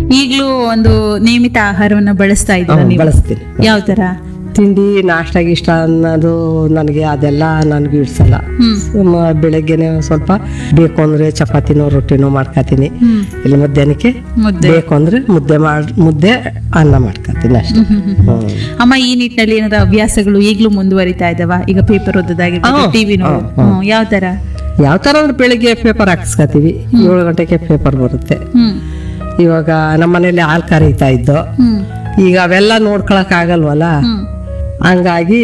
ಈಗ್ಲೂ ಒಂದು ನಿಯಮಿತ ಆಹಾರವನ್ನ ಬಳಸ್ತಾ ಇದ್ದೀರಾ ಹ್ಮ್, ನೀವು ಬಳಸ್ತೀನಿ ಯಾವ ತರ ತಿಂಡಿ ನಾಷ್ಟ ಇಷ್ಟ ಅನ್ನೋದು ನನಗೆ ಅದೆಲ್ಲ ನನಗೆ ಇಡ್ಸಲ್ಲ ಹ್ಮ್ ಸುಮ್ಮ ಬೆಳಗ್ಗೆನೆ ಒಂದ್ ಸ್ವಲ್ಪ ಬೇಕು ಅಂದ್ರೆ ಚಪಾತಿನೋ ರೊಟ್ಟಿನೋ ಮಾಡ್ಕೊತೀನಿ ಹ್ಮ್ ಇಲ್ಲ ಮಧ್ಯಾಹ್ನಕ್ಕೆ ಮುದ್ದೆ ಬೇಕು ಅಂದ್ರೆ ಮುದ್ದೆ ಮಾಡ್ ಮುದ್ದೆ ಅನ್ನ ಮಾಡ್ಕೊತೀನಿ ಅಷ್ಟೇ ಹ್ಮ್, ಹ್ಮ್, ಹ್ಮ್. ಹ್ಮ್. ಅಮ್ಮ ಈ ನಿಟ್ಟಿನಲ್ಲಿ ಏನಾದ್ರು ಹವ್ಯಾಸಗಳು ಈಗ್ಲೂ ಮುಂದುವರಿತಾ ಇದಾವ ಈಗ ಪೇಪರ್ ಓದೋದಾಗಿರ್ಬೋದು ಹಾ, ಟಿವಿ ಹಾ, ನೋಡೋದು ಹಾ. ಹ್ಮ್, ಯಾವ ತರ ಯಾವ ತರ ಅಂದ್ರೆ ಬೆಳಿಗ್ಗೆ ಪೇಪರ್ ಹಾಕಿಸ್ಕೊತೀವಿ ಏಳು ಗಂಟೆಗೆ ಪೇಪರ್ ಬರುತ್ತೆ ಹ್ಮ್ ಇವಾಗ ನಮ್ಮ ಮನೇಲಿ ಹಾಲು ಕರೀತಾ ಇದ್ದು ಹ್ಮ್ ಈಗ ಅವೆಲ್ಲ ನೋಡ್ಕೊಳಕ್ ಆಗಲ್ವಲ್ಲ ಹ್ಮ್ ಹಂಗಾಗಿ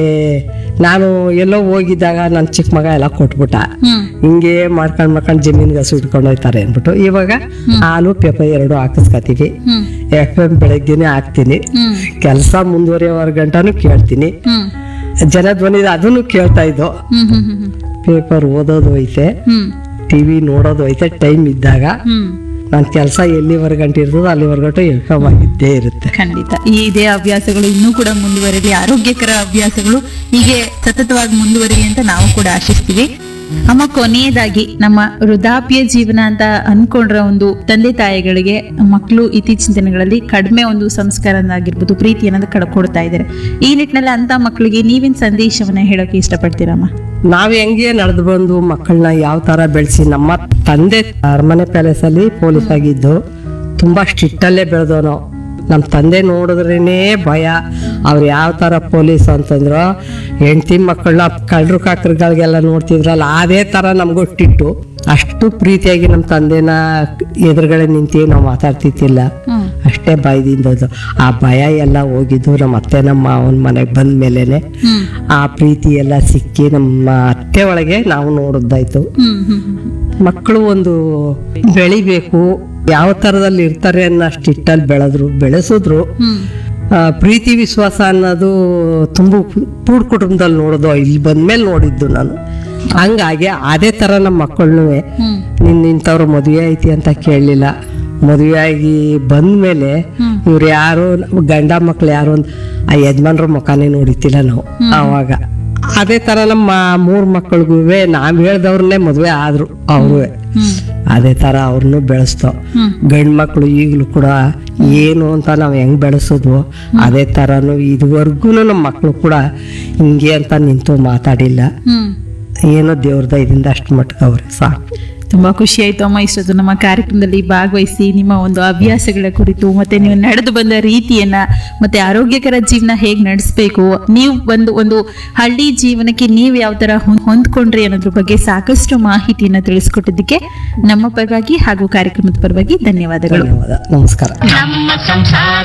ನಾನು ಎಲ್ಲೋ ಹೋಗಿದ್ದಾಗ ನನ್ನ ಚಿಕ್ಕ ಮಗ ಎಲ್ಲ ಕೊಟ್ಬಿಟ್ಟ ಹ್ಮ್ ಹಿಂಗೆ ಮಾಡ್ಕೊಂಡ್ ಮಾಡ್ಕೊಂಡು ಜಮೀನ್ಗೆ ಹಸು ಇಟ್ಕೊಂಡು ಹೋಯ್ತಾರೆ ಅಂದ್ಬಿಟ್ಟು ಇವಾಗ ಹಾಲು ಪೇಪರ್ ಎರಡು ಹಾಕಿಸ್ಕೊತೀವಿ ಹ್ಮ್ ಎಫ್ ಎಂ ಬೆಳಗ್ಗೆನೆ ಹಾಕ್ತೀನಿ ಹ್ಮ್ ಕೆಲಸ ಮುಂದುವರಿಯೋವರೆ ಗಂಟನೂ ಕೇಳ್ತೀನಿ ಹ್ಮ್ ಜನಧ್ವನಿ ಅದನ್ನು ಕೇಳ್ತಾ ಇದ್ದು ಹ್ಮ್ ಹ್ಮ್ ಹ್ಮ್ ಹ್ಮ್ ಪೇಪರ್ ಓದೋದು ಐತೆ ಹ್ಮ್ ಟಿವಿ ನೋಡೋದು ಐತೆ ಟೈಮ್ ಇದ್ದಾಗ ಹ್ಮ್ ನನ್ನ ಕೆಲಸ ಎಲ್ಲಿವರೆಗೆ ಗಂಟೆ ಇರ್ತದೋ ಅಲ್ಲಿವರೆಗಂಟು ಎಫ್ ಎಂ ಆಗಿದ್ದೇ ಇರುತ್ತೆ ಖಂಡಿತ ಈ ಇದೇ ಹವ್ಯಾಸಗಳು ಇನ್ನೂ ಕೂಡ ಮುಂದುವರಿಲಿ ಆರೋಗ್ಯಕರ ಹವ್ಯಾಸಗಳು ಹೀಗೆ ಸತತವಾಗಿ ಮುಂದುವರಿಲಿ ಅಂತ ನಾವು ಕೂಡ ಆಶಿಸ್ತೀವಿ ಅಮ್ಮ ಕೊನೆಯದಾಗಿ ನಮ್ಮ ವೃದ್ಧಾಪ್ಯ ಜೀವನ ಅಂತ ಅನ್ಕೊಂಡ್ರ ಒಂದು ತಂದೆ ತಾಯಿಗಳಿಗೆ ಮಕ್ಕಳು ಇತ್ತೀಚಿನ ದಿನಗಳಲ್ಲಿ ಕಡಿಮೆ ಒಂದು ಸಂಸ್ಕಾರನಾಗಿರ್ಬೋದು ಪ್ರೀತಿ ಅನ್ನೋದು ಕಳ್ಕೊಡ್ತಾ ಇದ್ದಾರೆ ಈ ನಿಟ್ಟಿನಲ್ಲಿ ಅಂತ ಮಕ್ಕಳಿಗೆ ನೀವೇನ್ ಸಂದೇಶವನ್ನ ಹೇಳೋಕೆ ಇಷ್ಟಪಡ್ತೀರಮ್ಮ ನಾವ್ ಹೆಂಗೆ ನಡೆದು ಬಂದು ಮಕ್ಕಳನ್ನ ಯಾವ ತರ ಬೆಳೆಸಿ ನಮ್ಮ ತಂದೆ ಅರಮನೆ ಪ್ಯಾಲೇಸ್ ಅಲ್ಲಿ ಪೊಲೀಸ್ ಆಗಿದ್ದು ತುಂಬಾ ಸ್ಟ್ರಿಕ್ಟ್ ಅಲ್ಲೇ ಬೆಳೆದವನು ನಮ್ಮ ತಂದೆ ನೋಡಿದ್ರೇನೆ ಭಯ ಅವ್ರು ಯಾವ ತರ ಪೊಲೀಸ್ ಅಂತಂದ್ರು ಹೆಂಡತಿ ಮಕ್ಕಳನ್ನ ಕಳ್ಳರು ಕಾಕರುಗಳಿಗೆಲ್ಲ ನೋಡ್ತಿದ್ರಲ್ಲ ಅದೇ ತರ ನಮಗೂ ಸ್ಟಿಟ್ಟು ಅಷ್ಟು ಪ್ರೀತಿಯಾಗಿ ನಮ್ಮ ತಂದೆನ ಎದುರುಗಡೆ ನಿಂತು ನಾವು ಮಾತಾಡ್ತಿದ್ದಿಲ್ಲ ಹ್ಮ್ ಅಷ್ಟೇ ಭಯದಿಂದದು ಆ ಭಯ ಎಲ್ಲ ಹೋಗಿದ್ದು ನಮ್ಮ ಅತ್ತೆ ನಮ್ಮ ಮಾವನ ಮನೆಗೆ ಬಂದ ಮೇಲೇನೆ ಹ್ಮ್ ಆ ಪ್ರೀತಿ ಎಲ್ಲ ಸಿಕ್ಕಿ ನಮ್ಮ ಅತ್ತೆ ಒಳಗೆ ನಾವು ನೋಡಿದ್ದಾಯ್ತು ಹ್ಮ್ ಹ್ಮ್ ಹ್ಮ್ ಮಕ್ಕಳು ಒಂದು ಬೆಳಿಬೇಕು ಯಾವ ತರದಲ್ಲಿ ಇರ್ತಾರೆ ಅನ್ನೋ ಇಟ್ಟಲ್ಲಿ ಬೆಳೆದ್ರು ಬೆಳೆಸಿದ್ರು ಹ್ಮ್ ಆ, ಪ್ರೀತಿ ವಿಶ್ವಾಸ ಅನ್ನೋದು ತುಂಬ ಕೂಡ್ ಕುಟುಂಬದಲ್ಲಿ ನೋಡೋದು ಇಲ್ಲಿ ಬಂದ್ಮೇಲೆ ನೋಡಿದ್ದು ನಾನು ಹಂಗಾಗಿ ಅದೇ ತರ ನಮ್ಮ ಮಕ್ಕಳನ್ನೂ ಹ್ಮ್ ನಿನ್ ನಿಂತವ್ರು ಮದುವೆ ಐತಿ ಅಂತ ಕೇಳಲಿಲ್ಲ ಮದುವೆ ಆಗಿ ಬಂದ್ಮೇಲೆ ಹ್ಮ್. ಇವ್ರು ಯಾರು ಗಂಡ ಮಕ್ಳು ಯಾರು ಅಂತ ಆ ಯಜಮಾನ್ರ ಮುಖಾನೇ ನೋಡಿತಿಲ್ಲ ನಾವು ಆವಾಗ ಅದೇ ತರ ನಮ್ಮ ಮೂರ್ ಮಕ್ಕಳಿಗೂ ನಾವ್ ಹೇಳ್ದವ್ರನ್ನೇ ಮದುವೆ ಆದ್ರು ಅವ್ರು ಹ್ಮ್ ಅದೇ ತರ ಅವ್ರನ್ನೂ ಬೆಳೆಸ್ತೋ ಹ್ಮ್ ಗಂಡ್ ಮಕ್ಳು ಈಗಲೂ ಕೂಡ ಏನು ಅಂತ ನಾವು ಹೆಂಗ್ ಬೆಳೆಸೋದು ಅದೇ ತರನು ಇದುವರೆಗೂ ನಮ್ಮ ಮಕ್ಕಳು ಕೂಡ ಹಿಂಗೆ ಅಂತ ನಿಂತು ಮಾತಾಡಿಲ್ಲ ಹ್ಮ್ ಏನೋ ದೇವ್ರ ದಯದಿಂದ ಅಷ್ಟು ಮಟ್ಟಿಗೆ ಅವ್ರೆ ಸಾಕು ತುಂಬಾ ಖುಷಿ ಆಯ್ತು ಅಮ್ಮ ಇಷ್ಟೊತ್ತು ನಮ್ಮ ಕಾರ್ಯಕ್ರಮದಲ್ಲಿ ಭಾಗವಹಿಸಿ ನಿಮ್ಮ ಒಂದು ಹವ್ಯಾಸಗಳ ಕುರಿತು ಮತ್ತೆ ನೀವು ನಡೆದು ಬಂದ ರೀತಿಯನ್ನ ಮತ್ತೆ ಆರೋಗ್ಯಕರ ಜೀವನ ಹೇಗ್ ನಡೆಸಬೇಕು ನೀವು ಒಂದು ಒಂದು ಹಳ್ಳಿ ಜೀವನಕ್ಕೆ ನೀವು ಯಾವ ತರ ಹೊಂದ್- ಹೊಂದ್ಕೊಂಡ್ರಿ ಅನ್ನೋದ್ರ ಬಗ್ಗೆ ಸಾಕಷ್ಟು ಮಾಹಿತಿಯನ್ನ ತಿಳಿಸ್ಕೊಟ್ಟಿದ್ದಕ್ಕೆ ನಮ್ಮ ಪರವಾಗಿ ಹಾಗೂ ಕಾರ್ಯಕ್ರಮದ ಪರವಾಗಿ ಧನ್ಯವಾದಗಳು ಧನ್ಯವಾದ ನಮಸ್ಕಾರ ನಮ್ಮ ಸಂಸಾರ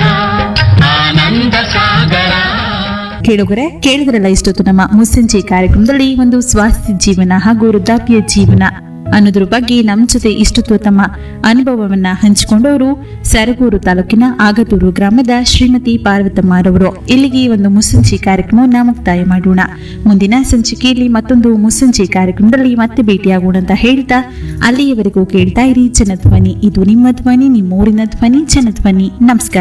ಆನಂದ ಸಾಗರ ಕೇಳುಗರೆ ಕೇಳಿದ್ರಲ್ಲ ಇಷ್ಟೊತ್ತು ನಮ್ಮ ಮುಸ್ಸಂಜೆ ಕಾರ್ಯಕ್ರಮದಲ್ಲಿ ಒಂದು ಸ್ವಾಸ್ಥ್ಯ ಜೀವನ ಹಾಗೂ ವೃದ್ಧಾಪ್ಯ ಜೀವನ ಅನ್ನೋದ್ರ ಬಗ್ಗೆ ನಮ್ಮ ಜೊತೆ ಇಷ್ಟೊತ್ತು ತಮ್ಮ ಅನುಭವವನ್ನ ಹಂಚಿಕೊಂಡವರು ಸರಗೂರು ತಾಲೂಕಿನ ಆಗತೂರು ಗ್ರಾಮದ ಶ್ರೀಮತಿ ಪಾರ್ವತಮ್ಮರವರು ಇಲ್ಲಿಗೆ ಈ ಒಂದು ಮುಸ್ಸಂಜೆ ಕಾರ್ಯಕ್ರಮವನ್ನ ಮುಕ್ತಾಯ ಮಾಡೋಣ ಮುಂದಿನ ಸಂಚಿಕೆಯಲ್ಲಿ ಮತ್ತೊಂದು ಮುಸ್ಸಂಜೆ ಕಾರ್ಯಕ್ರಮದಲ್ಲಿ ಮತ್ತೆ ಭೇಟಿಯಾಗೋಣ ಅಂತ ಹೇಳ್ತಾ ಅಲ್ಲಿಯವರೆಗೂ ಕೇಳ್ತಾ ಇರಿ ಜನಧ್ವನಿ ಇದು ನಿಮ್ಮ ಧ್ವನಿ ನಿಮ್ಮೂರಿನ ಧ್ವನಿ ಜನಧ್ವನಿ ನಮಸ್ಕಾರ